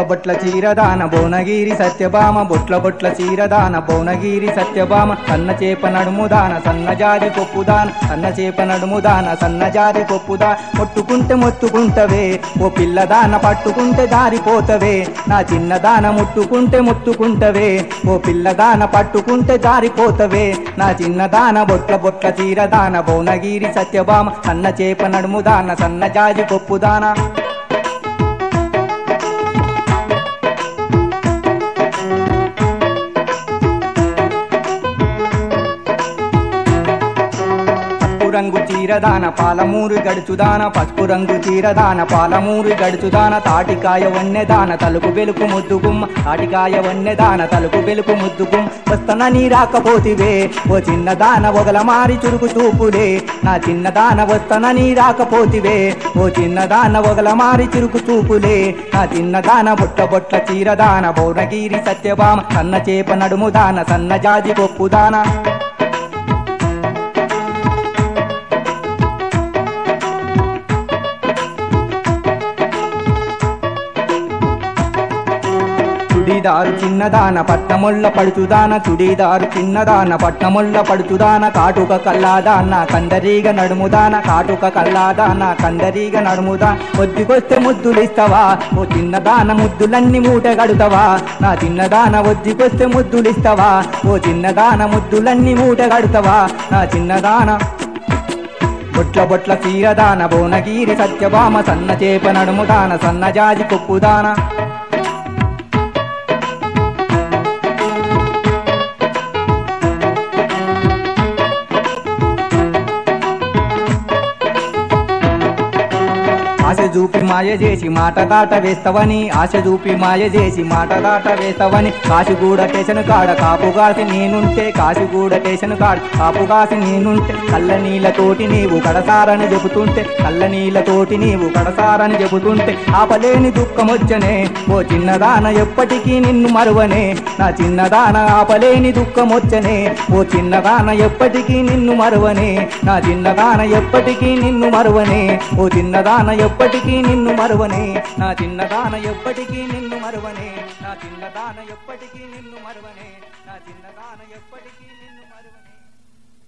బొట్ల చీరదాన భువనగిరి సత్యభామ బొట్ల బొట్ల చీరదాన భువనగిరి సత్యభామ సన్న చేప నడుముదాన సన్నజారి కొప్పుదాన సన్న చేప నడుముదాన సన్నజారి కొప్పుదా ముట్టుకుంటే మొత్తుకుంటవే ఓ పిల్లదాన పట్టుకుంటే దారిపోతవే నా చిన్నదాన ముట్టుకుంటే ముట్టుకుంటవే ఓ పిల్లదాన పట్టుకుంటే జారిపోతవే నా చిన్నదాన బొట్ల బొట్ల చీరదాన భువనగిరి సత్యభామ సన్న చేప నడుముదాన సన్నజాజి కొప్పుదాన పసుపు రంగు చీరదాన పాలమూరు గడుచుదాన పసుపు రంగు చీరదాన పాలమూరు గడుచుదాన తాటికాయ వన్నెదాన తలుపు వెలుకు ముద్దుగుమ్మ తాటికాయ వన్నెదాన తలుపు వెలుకు ముద్దుగుమ్మ వస్తనని రాకపోతివే ఓ చిన్నదాన ఒగల మారి చురుకు చూపులే నా చిన్నదాన వస్తనని రాకపోతివే ఓ చిన్నదాన ఒగల మారి చురుకు చూపులే నా చిన్నదాన బొట్ట బొట్ల చీరదాన భువనగిరి సత్యభామ సన్న చేప నడుముదాన సన్న జాజి కొప్పుదాన చుడీదారు చిన్నదాన పట్నముళ్ళ పడుచుదాన చుడీదారు చిన్నదాన పట్నముళ్ళ పడుచుదాన కాటుక కల్లాదాన కందరీగ నడుముదాన కాటుక కల్లాదాన కందరీగ నడుముదా ఒద్దికొస్తే ముద్దులిస్తావా ఓ చిన్నదాన ముద్దులన్నీ మూట గడుతావా నా చిన్నదాన ఒద్దికొస్తే ముద్దులిస్తావా ఓ చిన్నదాన ముద్దులన్నీ మూట గడుతావా నా చిన్నదాన బొట్ల బొట్ల చీరదాన భువనగిరి సత్యభామ సన్న చేప నడుముదాన సన్నజాజి కొప్పుదాన ఆశ చూపి మాయ చేసి మాట దాట వేస్తావని ఆశ చూపి మాయ చేసి మాట దాట వేస్తావని కాశీగూడ స్టేషన్ కాడ కాపుగాసి నేనుంటే కాశీగూడ స్టేషన్ కాడ కాపుగాసి నేనుంటే కళ్ళ నీళ్ళతోటి నీవు కడసారని చెబుతుంటే కళ్ళ నీళ్ళతోటి నీవు కడసారని చెబుతుంటే ఆపలేని దుఃఖం వచ్చనే ఓ చిన్నదాన ఎప్పటికీ నిన్ను మరువనే నా చిన్నదాన ఆపలేని దుఃఖం వచ్చనే ఓ చిన్నదాన ఎప్పటికీ నిన్ను మరువనే నా చిన్నదాన ఎప్పటికీ నిన్ను మరువనే ఓ చిన్నదాన ఎప్పటికీ నిన్ను మరువనే నా చిన్నదాన ఎప్పటికీ నిన్ను మరువనే నా చిన్నదాన ఎప్పటికీ నిన్ను మరువనే నా చిన్నదాన ఎప్పటికీ